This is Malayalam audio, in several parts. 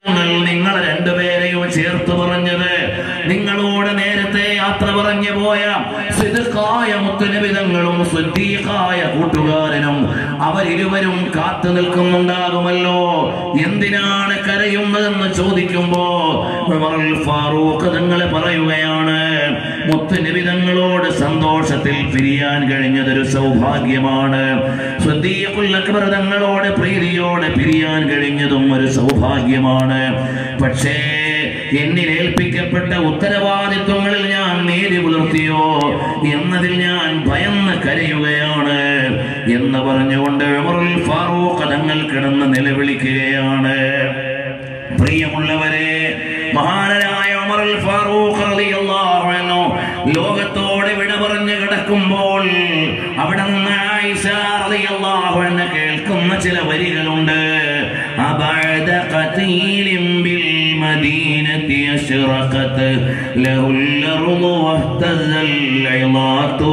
ഞങ്ങൾ നിങ്ങളെ രണ്ടുപേരെയും ചേർത്ത് പറഞ്ഞത് നിങ്ങളോട് നേരത്തെ യാത്ര പറഞ്ഞു പോയ സിദ്ദീഖായ മുത്തുനിബിതങ്ങളും സുദ്ദീഖായ കൂട്ടുകാരനും അവരിരുവരും കാത്തു നിൽക്കുന്നുണ്ടാകുമല്ലോ എന്തിനാണ് കരയുന്നതെന്ന് ചോദിക്കുമ്പോ ഉമറുൽ ഫാറൂഖ് തങ്ങളെ പറയുകയാണ് മുത്തുനിബിതങ്ങളോട് സന്തോഷത്തിൽ പിരിയാൻ കഴിഞ്ഞതൊരു സൗഭാഗ്യമാണ് സുദ്ദീഖുൽ അക്ബർ തങ്ങളോട് പ്രീതിയോടെ പിരിയാൻ കഴിഞ്ഞതും ഒരു സൗഭാഗ്യമാണ് പക്ഷേ എന്നിൽ ഏൽപ്പിക്കപ്പെട്ട ഉത്തരവാദിത്വങ്ങളിൽ ഞാൻ നീതി പുലർത്തിയോ എന്നതിൽ ഞാൻ ഭയന്ന് കരയുകയാണ് എന്ന് പറഞ്ഞുകൊണ്ട് ഉമറുൽ ഫാറൂഖ് തങ്ങൾ കിടന്ന് നിലവിളിക്കുകയാണ് പ്രിയമുള്ളവരെ മഹാനരായ ഉമറുൽ ഫാറൂഖ് റളിയല്ലാഹു അൻഹു ലോകത്തോട് വിട പറഞ്ഞു കിടക്കുമ്പോൾ അവിടെ നിന്ന് ആയിഷ റളിയല്ലാഹു അൻഹ കേൾക്കുന്ന ചില വരികളുണ്ട് അബഅദ ഖതീലിൻ ബിൽ മദീനത്തി അശ്റഖത് ലഹുൽ അർളു വഹ്തസൽ ഇളാതു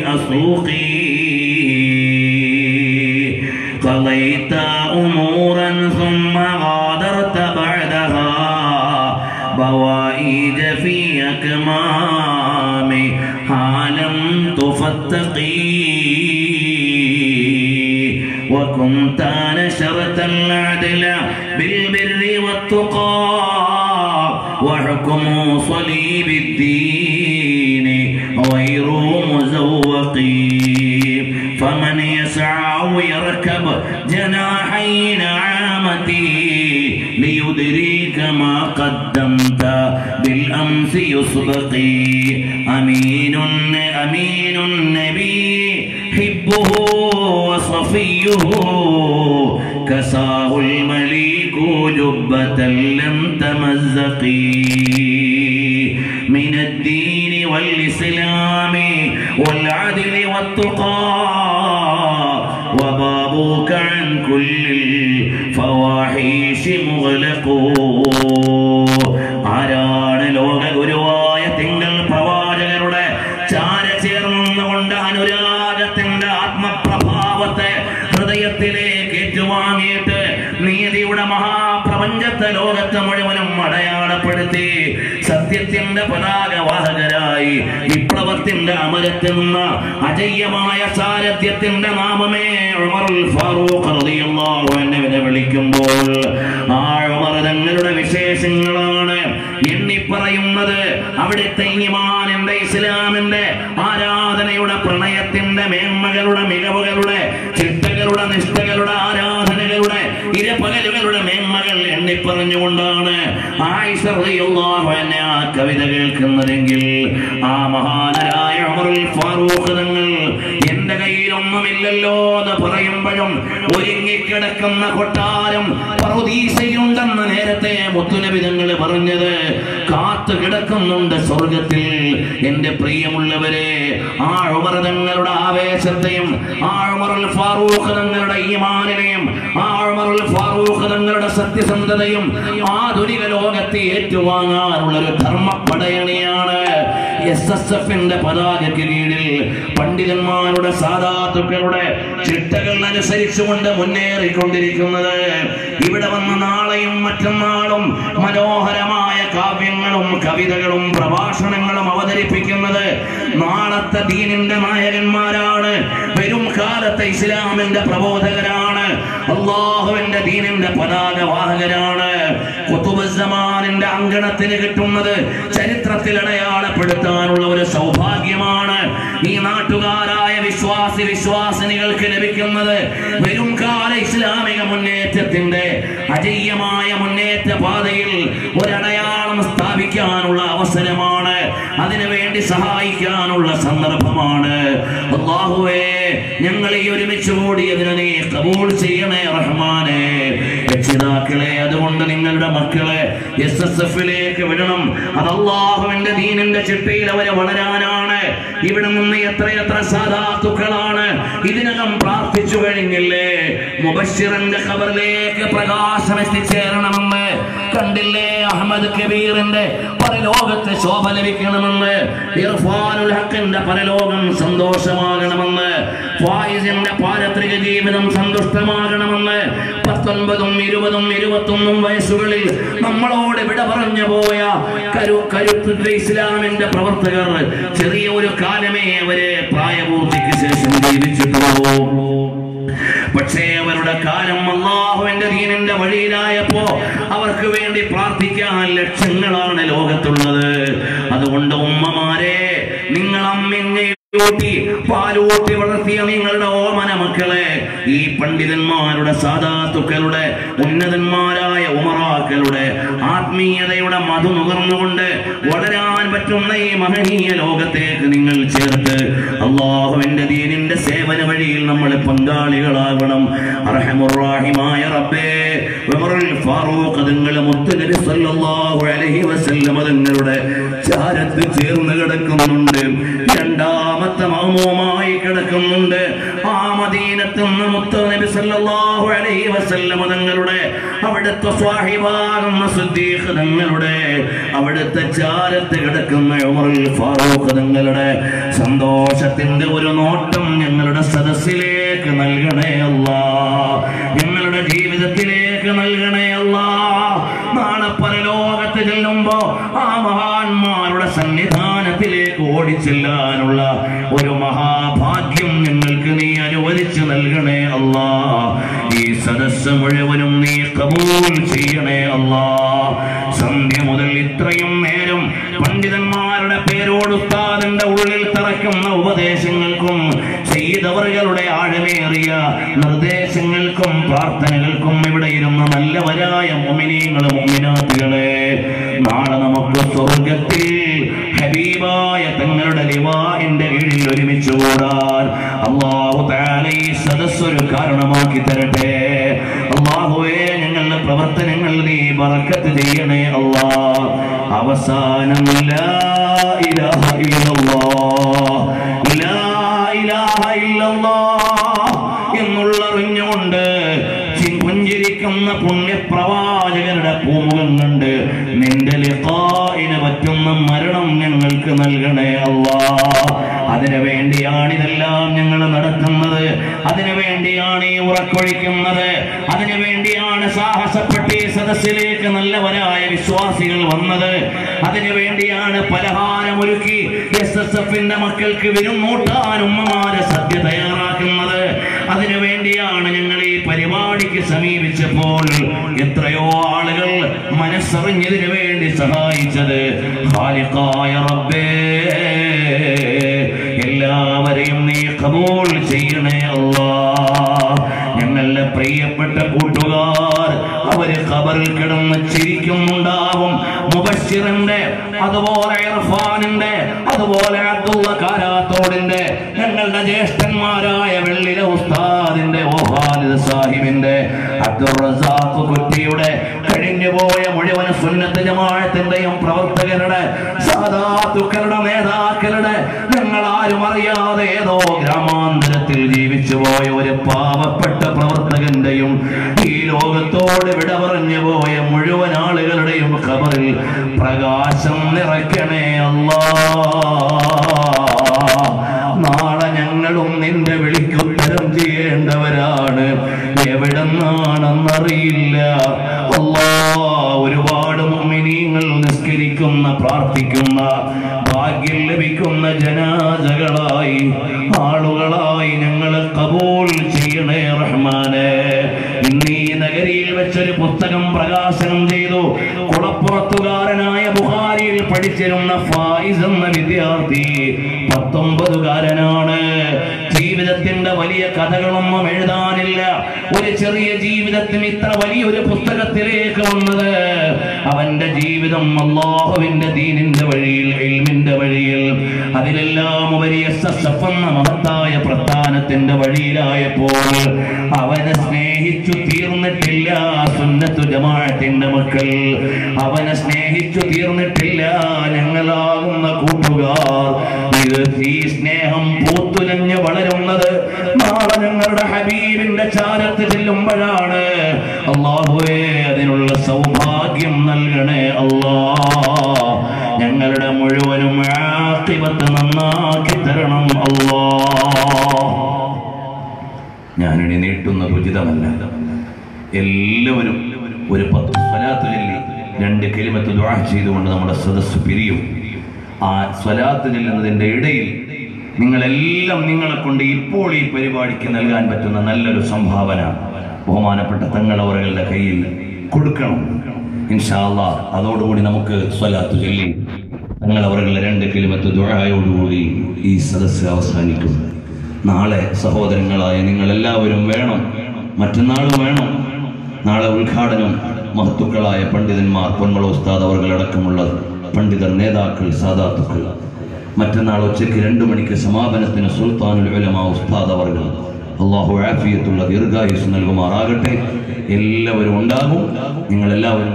ബിഅസൂഖി قضيت أمورا ثم غادرت بعدها بوائج في أكمام حالا تفتقي وكنت نشرت العدل بالبر والتقى وحكم صليب الدين غير مزوق فمن يسعى ويركب جناحي نعامتي ليدريك ما قدمت بالأمس يسبقي أمين أمين النبي حبه وصفيه كساه المليك جبة لم تمزقي من الدين والإسلام والعدل والتقى وبابك عن كل الفواحش مغلق ആരാണ് ലോക ഗുരുവായ തിങ്കൾ പ്രവാചകരുടെ ചാര ചേർന്നുകൊണ്ട് അനുരാഗത്തിന്റെ ആത്മപ്രഭാവത്തെ ഹൃദയത്തിലേക്ക് ഏറ്റുവാങ്ങിയിട്ട് നീതിയുടെ മഹാപ്രപഞ്ചത്തെ ലോകത്തെ മുഴുവനും അടയാളപ്പെടുത്തി സത്യത്തിന്റെ പതാകവാഹകരായി വിപ്ലവത്തിന്റെ അമരത്തിൽ നിന്ന് അജയ്യമായ സാരഥ്യത്തിന്റെ നാമമേ ഉമറുൽ ഫാറൂഖ് റളിയല്ലാഹു അൻഹുവിനെ വിളിക്കുമ്പോൾ ആ ഉമർ തങ്ങളുടെ വിശേഷങ്ങളാണ് എണ്ണി പറയുന്നത് അവിടുത്തെ ഈമാനിന്റെ ഇസ്ലാമിന്റെ ആരാധനയുടെ പ്രണയത്തിന്റെ മേന്മകളുടെ മികവുകളുടെ ചിട്ടകളുടെ നിഷ്ഠകളുടെ ആരാധനകളുടെ ഇരപകലുകളുടെ മേന്മകൾ എണ്ണി പറഞ്ഞുകൊണ്ടാണ് ആയിഷ റളിയല്ലാഹു അൻഹ ആ കവിത കേൾക്കുന്നതെങ്കിൽ ആ മഹാനരായ ഉമറുൽ ഫാറൂഖ് തങ്ങൾ എന്റെ കയ്യിൽ ഒന്നുമില്ലല്ലോ എന്ന് പറയുമ്പോഴും ഒരുങ്ങിക്കിടക്കുന്ന കൊട്ടാരം പ്രതീക്ഷയുണ്ടെന്ന് നേരത്തെ മുത്തുനബി തങ്ങൾ പറഞ്ഞത് കാത്തു കിടക്കുന്നുണ്ട് സ്വർഗത്തിൽ എന്റെ പ്രിയമുള്ളവരെ ആ ഉമർ തങ്ങളുടെ ആവേശത്തെയും ആ ഉമറുൽ ഫാറൂഖ് തങ്ങളുടെ ഈമാനിനെയും ആ ഉമറുൽ ഫാറൂഖ് തങ്ങളുടെ സത്യസന്ധതയും ആധുനിക ലോകത്തെ ഏറ്റുവാങ്ങാനുള്ള ഒരു ധർമ്മപ്പടയണിയാണ് എസ് എസ് എഫിന്റെ പതാകയ്ക്ക് കീഴിൽ പണ്ഡിതന്മാരുടെ സാധാത്തുക്കളുടെ ചിട്ടകൾ അനുസരിച്ചുകൊണ്ട് മുന്നേറിക്കൊണ്ടിരിക്കുന്നത് ഇവിടെ വന്ന് നാളെയും മറ്റന്നാളും മനോഹരമായ കാവ്യങ്ങളും കവിതകളും പ്രഭാഷണങ്ങളും അവതരിപ്പിക്കുന്നത് നാളത്തെ ദീനിന്റെ നായകന്മാരാണ് വരും കാലത്തെ ഇസ്ലാമിന്റെ പ്രബോധകരാണ് അള്ളാഹുവിന്റെ ദീനിന്റെ പതാകവാഹകരാണ് കുത്തുബുസമാനിന്റെ അങ്കണത്തിന് കിട്ടുന്നത് ചരിത്രത്തിൽ അടയാളപ്പെടുത്താനുള്ള ഒരു സൗഭാഗ്യമാണ് ഈ നാട്ടുകാരായ വിശ്വാസി വിശ്വാസിനികൾക്ക് ലഭിക്കുന്നത് വരും കാല ഇസ്ലാമിക മുന്നേറ്റത്തിന്റെ അജയ്യമായ മുന്നേറ്റ പാതയിൽ ഒരടയാളം സ്ഥാപിക്കാനുള്ള അവസരമാണ് അതിനുവേണ്ടി സഹായിക്കാനുള്ള സന്ദർഭമാണ് അള്ളാഹുവേ ഞങ്ങൾ ഈ ഒരുമിച്ച് കൂടിയതിനെ നീ കബൂൾ ചെയ്യണേ റഹ്മാനെ രക്ഷിതാക്കളെ അതുകൊണ്ട് നിങ്ങളുടെ മക്കളെ എസ് എസ് എഫിലേക്ക് വിടണം അത് അള്ളാഹുവിന്റെ ദീനിന്റെ ചിട്ടയിൽ അവരെ വളരാനാണ് ഇവിടെ നിന്ന് എത്രയെത്ര സാധാത്തുക്കളാണ് ഇതിനകം പ്രാർത്ഥിച്ചു കഴിഞ്ഞില്ലേ മുബഷിറിന്റെ ഖബറിലേക്ക് പ്രകാശം എത്തിച്ചേരണമെന്ന് കണ്ടില്ലേ അഹമ്മദ് കബീറിന്റെ പരലോകത്തെ ശോഭ ലഭിക്കണമെന്ന് ഇർഫാനുൽ ഹക്കിന്റെ പരലോകം സന്തോഷമാകണമെന്ന് ഫായിസിന്റെ പാരത്രിക ജീവിതം സന്തുഷ്ടമാകണമെന്ന് പത്ത് പത്തൊൻപതും ഇരുപതും ഇരുപത്തൊന്നും വയസ്സുകളിൽ നമ്മളോട് വിട പറഞ്ഞു പോയ കരു കരുത്തുറ്റ ഇസ്ലാമിന്റെ പ്രവർത്തകർ ചെറിയ ഒരു കാലമേ അവരെ പ്രായപൂർത്തിക്ക് ശേഷം ജീവിച്ചിട്ടുള്ളൂ പക്ഷേ അവരുടെ കാലം അള്ളാഹുവിന്റെ ദീനിന്റെ വഴിയിലായപ്പോ അവർക്ക് വേണ്ടി പ്രാർത്ഥിക്കാൻ ലക്ഷങ്ങളാണ് ലോകത്തുള്ളത് അതുകൊണ്ട് ഉമ്മമാരെ നിങ്ങൾ അമ്മിഞ്ഞ ൂട്ടി പാലൂട്ടി വളർത്തിയ നിങ്ങളുടെ ഓമന മക്കളെ ഈ പണ്ഡിതന്മാരുടെ സാധാത്തുക്കളുടെ ഉന്നതന്മാരായ ഉമറാക്കളുടെ ആത്മീയതയുടെ മധു നുകർന്നുകൊണ്ട് വളരാൻ പറ്റുന്ന ഈ മഹനീയ ലോകത്തേക്ക് നിങ്ങൾ ചേർത്ത് അള്ളാഹുവിന്റെ ദീനിന്റെ സേവന വഴിയിൽ നമ്മൾ പങ്കാളികളാകണം അർഹമുറാഹിമായ റബ്ബേ ഉമറുൽ ഫാറൂഖ് തങ്ങൾ മുത്തുനബി സല്ലല്ലാഹു അലൈഹി വസല്ലം തങ്ങളുടെ ചാരത്ത് ചേർന്ന് കിടക്കുന്നുണ്ട് രണ്ടാമത്തെ മഹമൂമായി കിടക്കുന്നുണ്ട് ആ മദീനത്ത് നിന്ന് മുത്തുനബി സല്ലല്ലാഹു അലൈഹി വസല്ലം തങ്ങളുടെ അവിടുത്തെ സ്വാഹിബാകുന്ന സുദ്ദീഖ് തങ്ങളുടെ അവിടുത്തെ ചാരത്ത് കിടക്കുന്ന ഉമറുൽ ഫാറൂഖ് തങ്ങളുടെ സന്തോഷത്തിന്റെ ഒരു നോട്ടം ഞങ്ങളുടെ സദസ്സിലേക്ക് നൽകണേ അല്ലാ ഞങ്ങളുടെ ജീവിതത്തിലേക്ക് നൽകണേ അല്ലാ നാളെ പരലോകത്ത് ചെല്ലുമ്പോ ആ മഹാന്മാരുടെ സന്നിധാനത്തിലേക്ക് ഓടിച്ചെല്ലാനുള്ള ഒരു മഹാഭാഗ്യം ഞങ്ങൾക്ക് നീ അനുവദിച്ചു നൽകണേ അല്ലാ ഈ സദസ്സ് മുഴുവനും നീ കബൂൽ ചെയ്യണേ അല്ലാ സന്ധ്യ മുതൽ ഇത്രയും നേരം പണ്ഡിതന്മാരുടെ പേരോട് ഉസ്താദിന്റെ ഉള്ളിൽ തറയ്ക്കുന്ന ഉപദേശങ്ങൾക്കും ചെയ്തവറുകളുടെ ആഴമേറിയ നിർദ്ദേശങ്ങൾക്കും പ്രാർത്ഥനകൾക്കും ഇവിടെ ഇരുന്ന നല്ലവരായ മുമിനീങ്ങളും മുമിനാത്തുകളെ നാളെ നമുക്ക് സ്വർഗത്തിൽ ഹബീബായ തങ്ങളുടെ ലിവാന്റെ കീഴിൽ ഒരുമിച്ച് കൂടാൻ അള്ളാഹു താല ഈ സദസ് ഒരു കാരണമാക്കി തരട്ടെ അള്ളാഹുവേ ഞങ്ങളുടെ പ്രവർത്തനങ്ങൾ നീ ബറക്കത്ത് ചെയ്യണേ അള്ളാ അവസാനം ലാ ഇലാഹ ഇല്ലല്ലാഹ് ലാ ഇലാഹ ഇല്ലല്ലാഹ് എന്നുള്ളറിഞ്ഞുകൊണ്ട് ചി- പുഞ്ചിരിക്കുന്ന പുണ്യപ്രവാചകരുടെ പൂമുഖം കണ്ട് നിന്റെ ലിഖായിന് പറ്റുന്ന മരണം ഞങ്ങൾക്ക് നൽകണേ അല്ലാ അതിനു വേണ്ടിയാണ് ഇതെല്ലാം ഞങ്ങൾ നടത്തുന്നത് അതിനു വേണ്ടിയാണ് ഈ ഉറക്കൊഴിക്കുന്നത് അതിനു വേണ്ടിയാണ് സാഹസപ്പെട്ട് ഈ സദസ്സിലേക്ക് നല്ലവരായ വിശ്വാസികൾ വന്നത് അതിനു വേണ്ടിയാണ് പലഹാരമൊരുക്കി എസ് എസ് എഫിന്റെ മക്കൾക്ക് വിരുന്നൂട്ടാൻ ഉമ്മമാരെ സദ്യ തയ്യാറാക്കുന്നത് അതിനു വേണ്ടിയാണ് ഞങ്ങൾ ഈ പരിപാടിക്ക് സമീപിച്ചപ്പോൾ എത്രയോ ആളുകൾ മനസ്സറിഞ്ഞതിനു വേണ്ടി സഹായിച്ചത് ഖാലിഖായ റബ്ബേ എല്ലാവരെയും നീ കബൂൾ ചെയ്യണേ അല്ലാ ഞങ്ങളുടെ പ്രിയപ്പെട്ട കൂട്ടുകാർ അവര് ഖബറിൽ കിടന്ന് ചിരിക്കുന്നുണ്ടാവും മുബഷിറിന്റെ അതുപോലെ ഇർഫാനിന്റെ അതുപോലെ അബ്ദുള്ള കാരാത്തോടിന്റെ ഞങ്ങളുടെ ജ്യേഷ്ഠന്മാരായ വെള്ളിലെ ഉസ്താദിന്റെ ഓഹാലിദ് സാഹിബിന്റെ അബ്ദുൾ റസാഖ് കുറ്റിയുടെ കഴിഞ്ഞുപോയ മുഴുവൻ സുന്നത്ത് ജമാഅത്തിന്റെയും പ്രവർത്തകരുടെ സാധാത്തുക്കളുടെ നേതാക്കളുടെ ഞങ്ങൾ ആരും അറിയാതെ ഏതോ ഗ്രാമാന്തരത്തിൽ ജീവിച്ചു പോയ ഒരു പാവപ്പെട്ട പ്രവർത്തകന്റെയും ഈ ലോകത്തോട് വിട പറഞ്ഞു പോയ മുഴുവൻ ആളുകളുടെയും ഖബറിൽ പ്രകാശം നിറയ്ക്കണേ അല്ലാ നാളെ ഞങ്ങളും നിന്റെ വിളിക്കുത്തരം ചെയ്യേണ്ടവരാണ് എവിടെന്നാണെന്നറിയില്ല അല്ലാ ഒരുപാട് മുഅ്മിനീങ്ങൾ നിസ്കരിക്കുന്ന പ്രാർത്ഥിക്കുന്ന ഭാഗ്യം ലഭിക്കുന്ന ജനാജകളായി ആളുകളായി ഞങ്ങളെ കബൂൽ ചെയ്യണേ റഹ്മാനെ ഇന്ന് ഈ നഗരിയിൽ വെച്ചൊരു പുസ്തകം പ്രകാശനം ചെയ്തു കുളപ്പുറത്തുകാരനായ ബുഹാരിയിൽ പഠിച്ചിരുന്ന ഫായിസ് എന്ന വിദ്യാർത്ഥി പത്തൊമ്പതുകാരനാണ് ജീവിതത്തിന്റെ വലിയ കഥകളൊന്നും എഴുതാനില്ല ഒരു ചെറിയ ജീവിതത്തിന് ഇത്ര വലിയൊരു പുസ്തകത്തിലേക്ക് വന്നത് അവന്റെ ജീവിതം അള്ളാഹുവിന്റെ ദീനിന്റെ വഴിയിൽ ഇൽമിന്റെ വഴിയിൽ അതിലെല്ലാം ഉപരി എസ് എസ് എഫ് എന്ന മഹത്തായ പ്രസ്ഥാനത്തിന്റെ വഴിയിലായപ്പോൾ അവനെ സ്നേഹിച്ചു തീർന്നിട്ടില്ല സുന്നത്തു ജമാഅത്തിന്റെ മക്കൾ അവനെ സ്നേഹിച്ചു തീർന്നിട്ടില്ല ഞങ്ങളാകുന്ന കൂട്ടുകാർ ഇത് ഈ സ്നേഹം പൂത്തുലഞ്ഞ് വളരുന്നത് നാളെ ഞങ്ങളുടെ ഹബീബിന്റെ ചാരത്ത് ചെല്ലുമ്പോഴാണ് അള്ളാഹുവേ അതിനുള്ള സൗഭാഗ്യം നൽകണേ അല്ലാ ഞങ്ങളുടെ മുഴുവനും ആഖിബത്ത് നന്നാക്കി തരണം അല്ലാ ഞാനിനി നീട്ടുന്നത് ഉചിതമല്ല എല്ലാവരും ഒരു പത്ത് സ്വലാത്ത് ചൊല്ലി രണ്ട് കെലിമത്ത് ദുആ ചെയ്തുകൊണ്ട് നമ്മുടെ സദസ്സ് പിരിയും ആ സ്വലാത്ത് ചെല്ലുന്നതിൻ്റെ ഇടയിൽ നിങ്ങളെല്ലാം നിങ്ങളെ കൊണ്ട് ഇപ്പോൾ ഈ പരിപാടിക്ക് നൽകാൻ പറ്റുന്ന നല്ലൊരു സംഭാവന ബഹുമാനപ്പെട്ട തങ്ങളവറുകളുടെ കയ്യിൽ കൊടുക്കണം ഇൻഷാല്ല അതോടുകൂടി നമുക്ക് സ്വലാത്ത് ചൊല്ലി തങ്ങളവറുകളുടെ രണ്ട് കിലോമീറ്റർ ദുഴായോടുകൂടി ഈ സദസ്സ് അവസാനിക്കും നാളെ സഹോദരങ്ങളായ നിങ്ങളെല്ലാവരും വേണം മറ്റന്നാളും വേണം നാളെ ഉദ്ഘാടനം മഹത്തുക്കളായ പണ്ഡിതന്മാർ പൊന്മള ഉസ്താദ് അവർകളടക്കമുള്ള പണ്ഡിതർ നേതാക്കൾ സാദാത്തുക്കൾ മറ്റന്നാൾ ഉച്ചയ്ക്ക് രണ്ട് മണിക്ക് സമാപനത്തിന് സുൽത്താനുൽ ഉലമ ഉസ്താദ് അവർകൾ അള്ളാഹു ആഫിയത്തുള്ള ദീർഘായുസ് നൽകുമാറാകട്ടെ എല്ലാവരും ഉണ്ടാകും നിങ്ങൾ എല്ലാവരും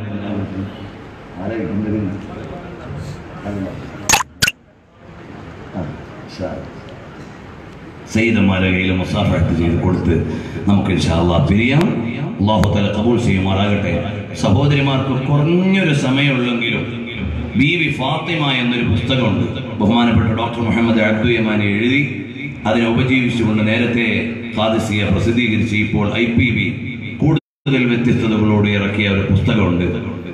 സയ്യിദന്മാരെ കയ്യിൽ മുസാഫത്ത് ചെയ്ത് കൊടുത്ത് നമുക്ക് ഇൻഷാല്ലാ പിരിയാം അള്ളാഹു തല കബൂൾ ചെയ്യുമാറാകട്ടെ സഹോദരിമാർക്ക് കുറഞ്ഞൊരു സമയമുള്ളെങ്കിലും ബി വി ഫാത്തിമ എന്നൊരു പുസ്തകമുണ്ട് ബഹുമാനപ്പെട്ട ഡോക്ടർ മുഹമ്മദ് അബ്ദു യമാനി എഴുതി അതിനെ ഉപജീവിച്ചുകൊണ്ട് നേരത്തെ ഖാദിസിയ പ്രസിദ്ധീകരിച്ച് ഇപ്പോൾ ഐ പി ബി കൂടുതൽ വ്യത്യസ്തതകളോട് ഇറക്കിയ ഒരു പുസ്തകമുണ്ട്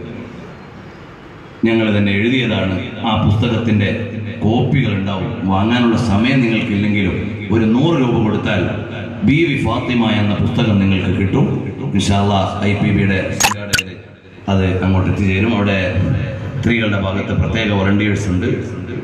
ഞങ്ങൾ തന്നെ എഴുതിയതാണ് ആ പുസ്തകത്തിന്റെ കോപ്പികൾ ഉണ്ടാവും വാങ്ങാനുള്ള സമയം നിങ്ങൾക്കില്ലെങ്കിലും ഒരു നൂറ് രൂപ കൊടുത്താൽ ബി വി ഫാത്തിമ എന്ന പുസ്തകം നിങ്ങൾക്ക് കിട്ടും ഇൻഷാല്ല ഐ പി ബിയുടെ അത് അങ്ങോട്ട് എത്തിച്ചേരും അവിടെ സ്ത്രീകളുടെ ഭാഗത്ത് പ്രത്യേക വോളണ്ടിയേഴ്സ് ഉണ്ട്